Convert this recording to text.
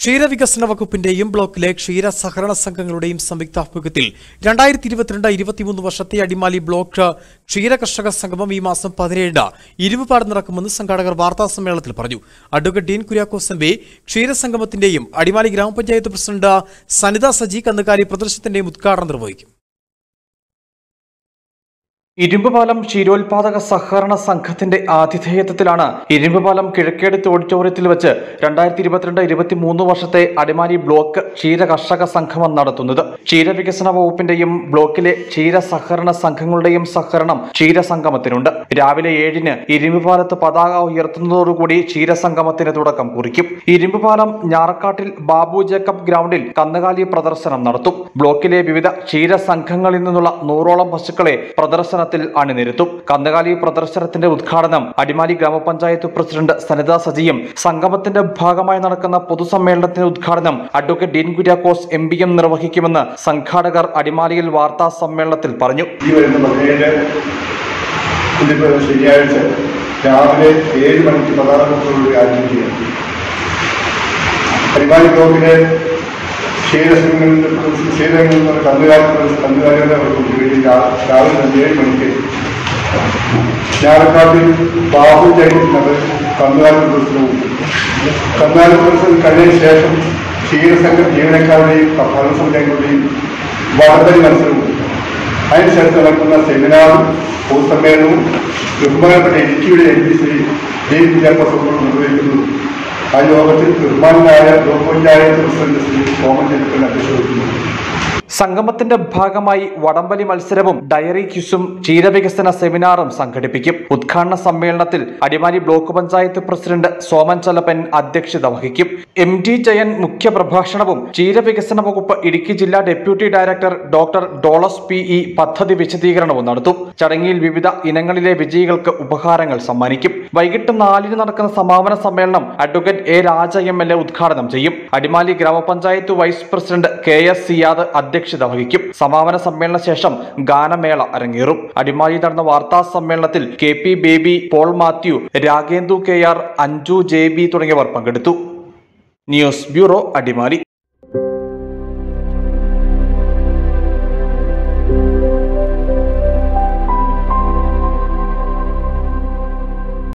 ക്ഷീരവികസന വകുപ്പിന്റെയും ബ്ലോക്കിലെ ക്ഷീര സഹകരണ സംഘങ്ങളുടെയും സംയുക്താഭിമുഖ്യത്തിൽ രണ്ടായിരത്തി ഇരുപത്തിരണ്ട് ഇരുപത്തിമൂന്ന് വർഷത്തെ അടിമാലി ബ്ലോക്ക് ക്ഷീര കർഷക സംഗമം ഈ മാസം പതിനേഴിന് ഇരുമ്പുപാട് നടക്കുമെന്ന് സംഘാടകർ വാർത്താ സമ്മേളനത്തിൽ പറഞ്ഞു advocate Dean Kuriakose M P ക്ഷീരസംഗമത്തിന്റെയും അടിമാലി ഗ്രാമപഞ്ചായത്ത് പ്രസിഡന്റ് സനിത സജി കന്നുകാലി പ്രദർശനത്തിന്റെയും ഉദ്ഘാടനം നിർവഹിക്കും ഇരുമ്പുപാലം ക്ഷീരോത്പാദക സഹകരണ സംഘത്തിന്റെ ആതിഥേയത്വത്തിലാണ് ഇരുമ്പുപാലം കിഴക്കേടത്ത് ഓഡിറ്റോറിയത്തിൽ വെച്ച് രണ്ടായിരത്തി ഇരുപത്തിരണ്ട് ഇരുപത്തി മൂന്ന് വർഷത്തെ അടിമാലി ബ്ലോക്ക് ക്ഷീര കർഷക സംഗമം നടത്തുന്നത് ക്ഷീരവികസന വകുപ്പിന്റെയും ബ്ലോക്കിലെ ക്ഷീര സഹകരണ സംഘങ്ങളുടെയും സഹകരണം ക്ഷീരസംഗമത്തിനുണ്ട് രാവിലെ ഏഴിന് ഇരുമ്പുപാലത്ത് പതാക ഉയർത്തുന്നതോടുകൂടി ക്ഷീരസംഗമത്തിന് തുടക്കം കുറിക്കും ഇരുമ്പുപാലം ഞാറക്കാട്ടിൽ ബാബു ജേക്കബ് ഗ്രൗണ്ടിൽ കന്നുകാലി പ്രദർശനം നടത്തും ബ്ലോക്കിലെ വിവിധ ക്ഷീര സംഘങ്ങളിൽ നിന്നുള്ള നൂറോളം പശുക്കളെ പ്രദർശനത്തിൽ അണിനിരത്തും കന്നുകാലി പ്രദർശനത്തിന്റെ ഉദ്ഘാടനം അടിമാലി ഗ്രാമപഞ്ചായത്ത് പ്രസിഡന്റ് സനിത സജിയും സംഗമത്തിന്റെ ഭാഗമായി നടക്കുന്ന പൊതുസമ്മേളനത്തിന്റെ ഉദ്ഘാടനം advocate Dean Kuriakose M P M നിർവഹിക്കുമെന്ന് സംഘാടകർ അടിമാലിയിൽ വാർത്താ സമ്മേളനത്തിൽ പറഞ്ഞു ഈ വരുന്ന പതിനേഴ് ഇതിപ്പോ ശനിയാഴ്ച രാവിലെ ഏഴ് മണിക്ക് പ്രധാനമന്ത്രിയോട് ആരംഭിക്കുകയാണ് പരിപാടി ബ്ലോക്കിലെ ക്ഷീരസംഘങ്ങളിൽ ക്ഷീരങ്ങളിൽ നിന്ന് കന്നുകാലി കന്നുകാലികളുടെ വേണ്ടി രാ- രാവിലെ തന്നെ ഏഴ് മണിക്ക് ഞാറക്കാട്ടിൽ ബാബു ജൈൻ നഗർ കന്നുകാലി പ്രദർശനവും കന്നുകാലി പ്രദർശനം കഴിഞ്ഞതിന് ശേഷം ക്ഷീരസംഘ ജീവനക്കാരുടെയും ഭരണസമിതികളുടെയും വടംവലി മത്സരവും അതിനുശേഷം നടക്കുന്ന സെമിനാറും പൊതുസമ്മേളനവും ബഹുമാനപ്പെട്ട ഇടുക്കിയുടെ എം പി ശ്രീ ഡി വിദ്യാഭ്യാസം നിർവഹിക്കുന്നു ആ യോഗത്തിൽ ബഹുമാനായ ബ്ലോക്ക് പഞ്ചായത്ത് പ്രസിഡന്റ് ശ്രീ സോമൻ ചെലുത്തൽ അധ്യക്ഷത വഹിക്കുന്നു സംഗമത്തിന്റെ ഭാഗമായി വടംവലി മത്സരവും ഡയറി ക്യുസും ക്ഷീരവികസന സെമിനാറും സംഘടിപ്പിക്കും ഉദ്ഘാടന സമ്മേളനത്തിൽ അടിമാലി ബ്ലോക്ക് പഞ്ചായത്ത് പ്രസിഡന്റ് സോമൻ ചലപ്പൻ അധ്യക്ഷത വഹിക്കും എം ടി ജയൻ മുഖ്യപ്രഭാഷണവും ക്ഷീരവികസന വകുപ്പ് ഇടുക്കി ജില്ലാ deputy director doctor Dolus P E പദ്ധതി വിശദീകരണവും നടത്തും ചടങ്ങിൽ വിവിധ ഇനങ്ങളിലെ വിജയികൾക്ക് ഉപഹാരങ്ങൾ സമ്മാനിക്കും വൈകിട്ട് നാലിന് നടക്കുന്ന സമാപന സമ്മേളനം advocate A Raja M L A ഉദ്ഘാടനം ചെയ്യും അടിമാലി ഗ്രാമപഞ്ചായത്ത് vice president K S Siyad അധ്യക്ഷത വഹിക്കും സമാപന സമ്മേളന ശേഷം ഗാനമേള അരങ്ങേറും അടിമാലി നടന്ന വാർത്താ സമ്മേളനത്തിൽ K P Baby Paul Mathew Ragendu K R Anju J B തുടങ്ങിയവർ പങ്കെടുത്തു ന്യൂസ് ബ്യൂറോ അടിമാലി